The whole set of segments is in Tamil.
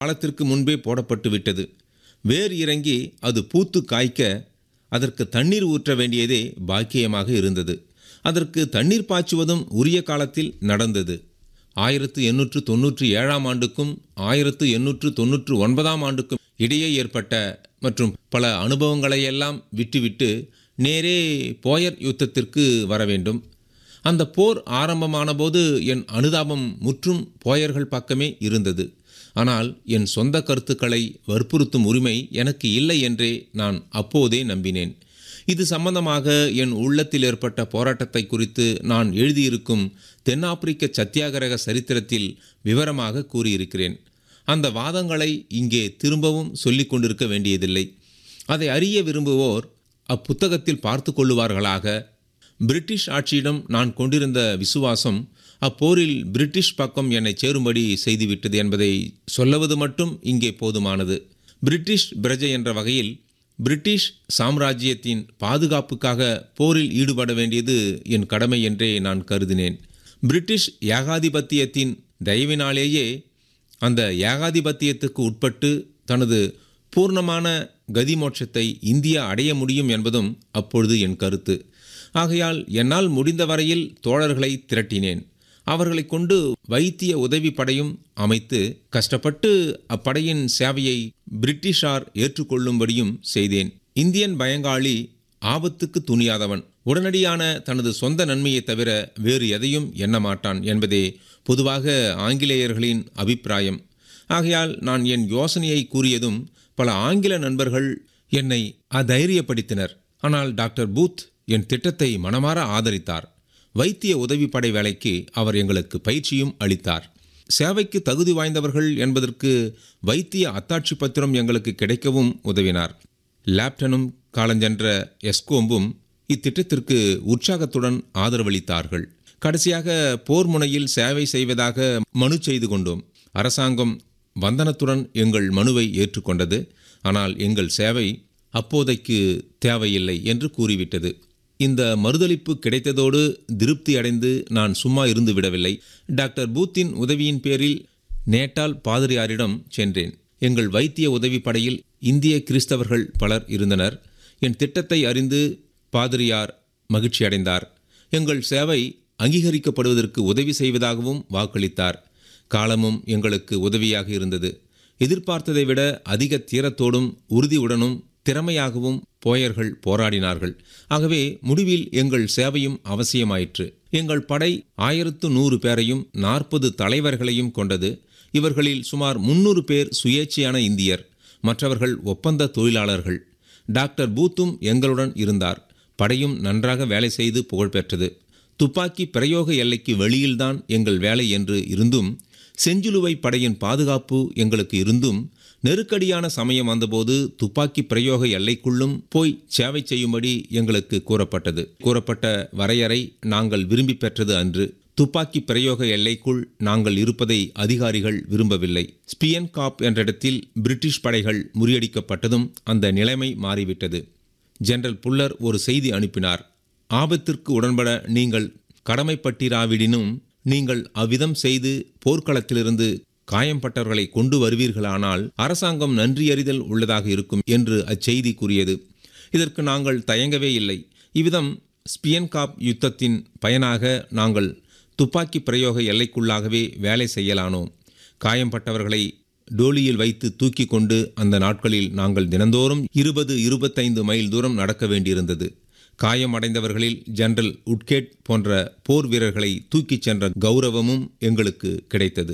காலத்திற்கு முன்பே போடப்பட்டு விட்டது வேர் இறங்கி அது பூத்து காய்க்க அதற்கு தண்ணீர் ஊற்ற வேண்டியதே பாக்கியமாக இருந்தது அதற்கு தண்ணீர் பாய்ச்சுவதும் உரிய காலத்தில் நடந்தது ஆயிரத்து எண்ணூற்று தொன்னூற்றி ஏழாம் ஆண்டுக்கும் ஆயிரத்து எண்ணூற்று தொன்னூற்று ஒன்பதாம் ஆண்டுக்கும் இடையே ஏற்பட்ட மற்றும் பல அனுபவங்களையெல்லாம் விட்டுவிட்டு நேரே போயர் யுத்தத்திற்கு வர வேண்டும் அந்த போர் ஆரம்பமான போது என் அனுதாபம் முற்றும் போயர்கள் பக்கமே இருந்தது ஆனால் என் சொந்த கருத்துக்களை வற்புறுத்தும் உரிமை எனக்கு இல்லை என்றே நான் அப்போதே நம்பினேன் இது சம்பந்தமாக என் உள்ளத்தில் ஏற்பட்ட போராட்டத்தை குறித்து நான் எழுதியிருக்கும் தென்னாப்பிரிக்க சத்தியாகிரக சரித்திரத்தில் விவரமாக கூறியிருக்கிறேன் அந்த வாதங்களை இங்கே திரும்பவும் சொல்லிக் கொண்டிருக்க வேண்டியதில்லை அதை அறிய விரும்புவோர் அப்புத்தகத்தில் பார்த்து கொள்ளுவார்களாக பிரிட்டிஷ் ஆட்சியிடம் நான் கொண்டிருந்த விசுவாசம் அப்போரில் பிரிட்டிஷ் பக்கம் என்னை சேரும்படி செய்துவிட்டது என்பதை சொல்லுவது மட்டும் இங்கே போதுமானது பிரிட்டிஷ் பிரஜை என்ற வகையில் பிரிட்டிஷ் சாம்ராஜ்யத்தின் பாதுகாப்புக்காக போரில் ஈடுபட வேண்டியது என் கடமை என்றே நான் கருதினேன் பிரிட்டிஷ் ஏகாதிபத்தியத்தின் தயவினாலேயே அந்த ஏகாதிபத்தியத்துக்கு உட்பட்டு தனது பூர்ணமான கதிமோட்சத்தை இந்தியா அடைய முடியும் என்பதும் அப்பொழுது என் கருத்து ஆகையால் என்னால் முடிந்த வரையில் தோழர்களை திரட்டினேன் அவர்களை கொண்டு வைத்திய உதவி படையும் அமைத்து கஷ்டப்பட்டு அப்படையின் சேவையை பிரிட்டிஷார் ஏற்றுக்கொள்ளும்படியும் செய்தேன் இந்தியன் பயங்காளி ஆபத்துக்கு துணியாதவன் உடனடியான தனது சொந்த நன்மையை தவிர வேறு எதையும் எண்ண மாட்டான் என்பதே பொதுவாக ஆங்கிலேயர்களின் அபிப்பிராயம் ஆகையால் நான் என் யோசனையை கூறியதும் பல ஆங்கில நண்பர்கள் என்னை அதைரியப்படுத்தினர் ஆனால் டாக்டர் பூத் என் திட்டத்தை மனமாற ஆதரித்தார் வைத்திய உதவிப்படை வேலைக்கு அவர் எங்களுக்கு பயிற்சியும் அளித்தார் சேவைக்கு தகுதி வாய்ந்தவர்கள் என்பதற்கு வைத்திய அத்தாட்சி பத்திரம் எங்களுக்கு கிடைக்கவும் உதவினார் லேப்டனும் காலஞ்சென்ற எஸ்கோம்பும் இத்திட்டத்திற்கு உற்சாகத்துடன் ஆதரவளித்தார்கள் கடைசியாக போர் முனையில் சேவை செய்வதாக மனு செய்து கொண்டோம் அரசாங்கம் வந்தனத்துடன் எங்கள் மனுவை ஏற்றுக்கொண்டது ஆனால் எங்கள் சேவை அப்போதைக்கு தேவையில்லை என்று கூறிவிட்டது இந்த மறுதளிப்பு கிடைத்ததோடு திருப்தி அடைந்து நான் சும்மா இருந்து விடவில்லை டாக்டர் பூத்தின் உதவியின் பேரில் நேட்டால் பாதிரியாரிடம் சென்றேன் எங்கள் வைத்திய உதவி படையில் இந்திய கிறிஸ்தவர்கள் பலர் இருந்தனர் என் திட்டத்தை அறிந்து பாதிரியார் மகிழ்ச்சியடைந்தார் எங்கள் சேவை அங்கீகரிக்கப்படுவதற்கு உதவி செய்வதாகவும் வாக்களித்தார் காலமும் எங்களுக்கு உதவியாக இருந்தது எதிர்பார்த்ததை விட அதிக தீரத்தோடும் உறுதியுடனும் திறமையாகவும் போயர்கள் போராடினார்கள் ஆகவே முடிவில் எங்கள் சேவையும் அவசியமாயிற்று எங்கள் படை ஆயிரத்து நூறு பேரையும் நாற்பது தலைவர்களையும் கொண்டது இவர்களில் சுமார் முன்னூறு பேர் சுயேட்சையான இந்தியர் மற்றவர்கள் ஒப்பந்த தொழிலாளர்கள் டாக்டர் பூத்தும் எங்களுடன் இருந்தார் படையும் நன்றாக வேலை செய்து புகழ்பெற்றது துப்பாக்கி பிரயோக எல்லைக்கு வெளியில்தான் எங்கள் வேலை என்று இருந்தும் செஞ்சிலுவை படையின் பாதுகாப்பு எங்களுக்கு இருந்தும் நெருக்கடியான சமயம் வந்தபோது துப்பாக்கி பிரயோக எல்லைக்குள்ளும் போய் சேவை செய்யும்படி எங்களுக்கு கூறப்பட்டது கூறப்பட்ட வரையறை நாங்கள் விரும்பி பெற்றது அன்று துப்பாக்கி பிரயோக எல்லைக்குள் நாங்கள் இருப்பதை அதிகாரிகள் விரும்பவில்லை ஸ்பியன் காப் என்ற இடத்தில் பிரிட்டிஷ் படைகள் முறியடிக்கப்பட்டதும் அந்த நிலைமை மாறிவிட்டது ஜெனரல் புல்லர் ஒரு செய்தி அனுப்பினார் ஆபத்திற்கு உடன்பட நீங்கள் கடமைப்பட்டிராவிடினும் நீங்கள் அவ்விதம் செய்து போர்க்களத்திலிருந்து காயம்பட்டவர்களை கொண்டு வருவீர்களானால் அரசாங்கம் நன்றியறிதல் உள்ளதாக இருக்கும் என்று அச்செய்தி கூறியது இதற்கு நாங்கள் தயங்கவே இல்லை இவ்விதம் ஸ்பியன்காப் யுத்தத்தின் பயனாக நாங்கள் துப்பாக்கி பிரயோக எல்லைக்குள்ளாகவே வேலை செய்யலானோம் காயம்பட்டவர்களை டோலியில் வைத்து தூக்கி கொண்டு அந்த நாட்களில் நாங்கள் தினந்தோறும் இருபது இருபத்தைந்து மைல் தூரம் நடக்க வேண்டியிருந்தது காயமடைந்தவர்களில் ஜெனரல் உட்கேட் போன்ற போர் வீரர்களை தூக்கிச் சென்ற கௌரவமும் எங்களுக்கு கிடைத்தது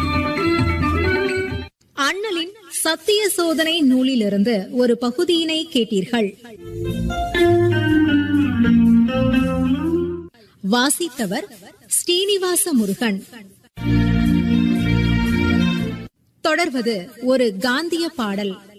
அண்ணலின் சத்திய சோதனை நூலிலிருந்து ஒரு பகுதியினை கேட்டீர்கள் வாசித்தவர் ஸ்ரீனிவாச முருகன் தொடர்வது ஒரு காந்திய பாடல்